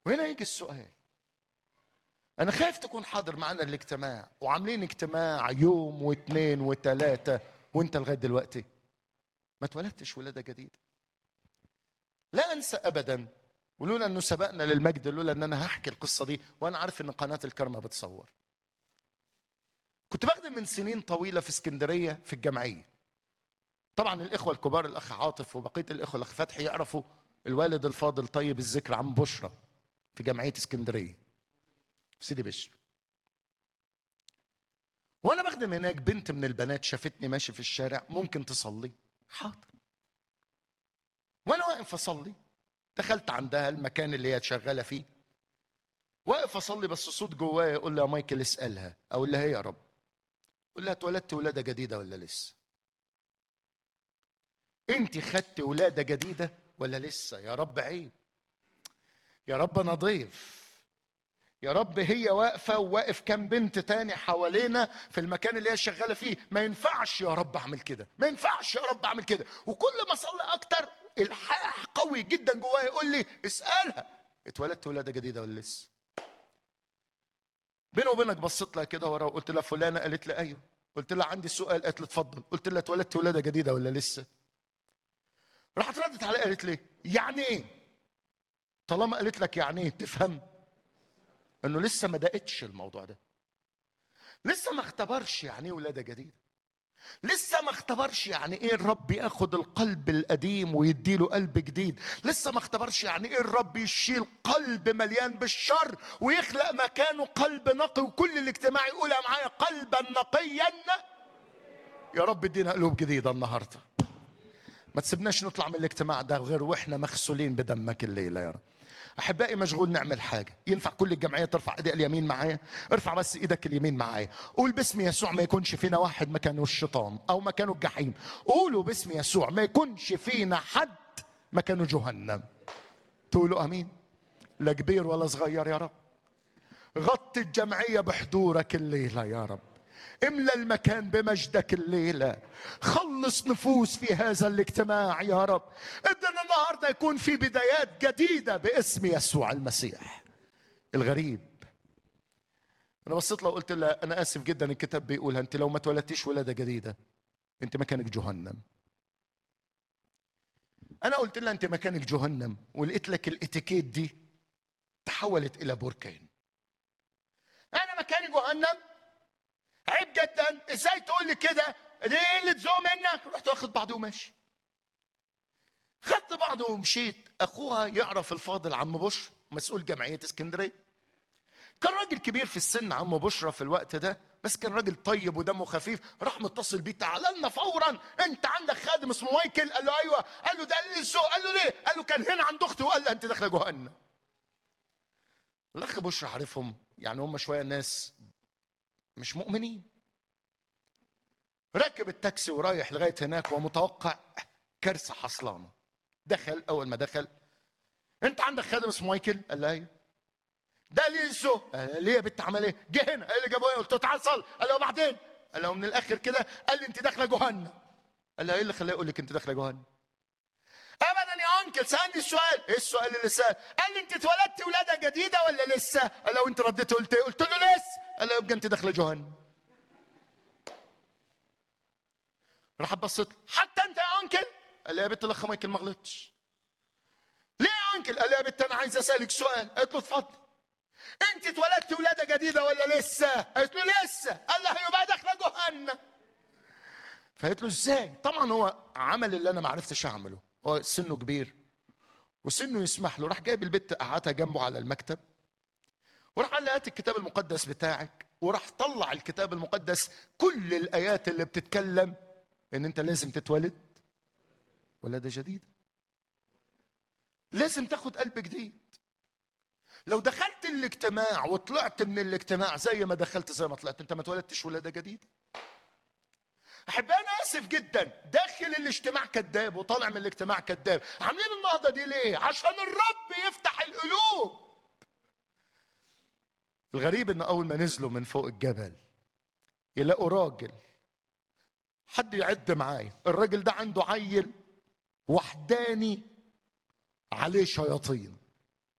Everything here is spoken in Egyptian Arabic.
وهنا يجي السؤال انا خايف تكون حاضر معنا الاجتماع وعاملين اجتماع يوم واثنين وثلاثه وانت لغايه دلوقتي ما اتولدتش ولاده جديده لا انسى ابدا ولولا انه سبقنا للمجد لولا ان انا هحكي القصه دي وانا عارف ان قناه الكرمه بتصور كنت بخدم من سنين طويله في اسكندريه في الجمعيه طبعا الاخوه الكبار الاخ عاطف وبقيه الاخوه الاخ فتحي يعرفوا الوالد الفاضل طيب الذكر عم بشرى في جمعيه اسكندريه في سيدي بشر وانا بخدم هناك بنت من البنات شافتني ماشي في الشارع ممكن تصلي حاضر وانا واقف اصلي دخلت عندها المكان اللي هي شغاله فيه واقف اصلي بس صوت جوايا يقول لي يا مايكل اسالها اقول لها ايه يا رب اقول لها اتولدت ولاده جديده ولا لسه انت خدت ولاده جديده ولا لسه يا رب عيب يا رب انا ضيف يا رب هي واقفة وواقف كام بنت تاني حوالينا في المكان اللي هي شغالة فيه ما ينفعش يا رب أعمل كده ما ينفعش يا رب أعمل كده وكل ما أصلي أكتر الحاح قوي جدا جوايا يقول لي اسألها اتولدت ولادة جديدة ولا لسه بيني وبينك بصيت لها كده ورا وقلت لها فلانة قالت لي أيوه قلت لها عندي سؤال قالت لي اتفضل قلت لها اتولدت ولادة جديدة ولا لسه راحت ردت عليا قالت لي يعني ايه طالما قالت لك يعني ايه تفهم انه لسه ما دقتش الموضوع ده لسه ما اختبرش يعني ايه ولاده جديده لسه ما اختبرش يعني ايه الرب ياخد القلب القديم ويديله قلب جديد لسه ما اختبرش يعني ايه الرب يشيل قلب مليان بالشر ويخلق مكانه قلب نقي وكل الاجتماع يقولها معايا قلبا نقيا يا رب ادينا قلوب جديده النهارده ما تسيبناش نطلع من الاجتماع ده غير واحنا مغسولين بدمك الليله يا رب احبائي مشغول نعمل حاجه ينفع كل الجمعيه ترفع ايديها اليمين معايا ارفع بس ايدك اليمين معايا قول باسم يسوع ما يكونش فينا واحد مكانه الشيطان او مكانه الجحيم قولوا باسم يسوع ما يكونش فينا حد مكانه جهنم تقولوا امين لا كبير ولا صغير يا رب غطي الجمعيه بحضورك الليله يا رب املى المكان بمجدك الليله خلص نفوس في هذا الاجتماع يا رب ادنا النهارده يكون في بدايات جديده باسم يسوع المسيح الغريب انا بصيت لها وقلت لها انا اسف جدا الكتاب بيقولها انت لو ما اتولدتيش ولاده جديده انت مكانك جهنم انا قلت لها انت مكانك جهنم ولقيت لك الاتيكيت دي تحولت الى بركان انا مكاني جهنم عيب جدا ازاي تقول لي كده دي اللي تزوق منك رحت واخد بعضي وماشي خدت بعضي ومشيت اخوها يعرف الفاضل عم بشر مسؤول جمعيه اسكندريه كان راجل كبير في السن عم بشرى في الوقت ده بس كان راجل طيب ودمه خفيف راح متصل بيه تعالى لنا فورا انت عندك خادم اسمه مايكل قال له ايوه قال له ده قال لي السوق قال له ليه قال له كان هنا عند اختي وقال لها انت داخله جهنم الاخ بشرى عارفهم يعني هم شويه ناس مش مؤمنين ركب التاكسي ورايح لغايه هناك ومتوقع كارثه حصلانه دخل اول ما دخل انت عندك خادم اسمه مايكل قال له ايوه ده ليه السوق قال ليه يا بنت عمل ايه جه هنا قال لي جابوه قلت له تعال صل قال له وبعدين قال له من الاخر كده قال لي انت داخله جهنم قال له ايه اللي خلاه يقول لك انت داخله جهنم ابدا يا انكل سالني السؤال ايه السؤال اللي سال قال لي انت اتولدتي ولاده جديده ولا لسه قال له انت رديت قلت ايه قلت له لسه قال له يبقى انت داخله جهنم راح بصيت حتى انت يا انكل قال لي يا بنت الاخ مايكل ما غلطش ليه يا انكل قال لي يا بنت انا عايز اسالك سؤال قالت له اتفضل انت اتولدتي ولاده جديده ولا لسه قالت له لسه قال لها يبقى داخله جهنم فقالت له ازاي طبعا هو عمل اللي انا ما عرفتش اعمله هو سنه كبير وسنه يسمح له راح جايب البت قعدها جنبه على المكتب وراح قال لها هات الكتاب المقدس بتاعك وراح طلع الكتاب المقدس كل الايات اللي بتتكلم ان انت لازم تتولد ولاده جديده لازم تاخد قلب جديد لو دخلت الاجتماع وطلعت من الاجتماع زي ما دخلت زي ما طلعت انت ما اتولدتش ولاده جديده احب انا اسف جدا داخل الاجتماع كذاب وطالع من الاجتماع كذاب عاملين النهضه دي ليه عشان الرب يفتح القلوب الغريب ان اول ما نزلوا من فوق الجبل يلاقوا راجل حد يعد معايا الراجل ده عنده عيل وحداني عليه شياطين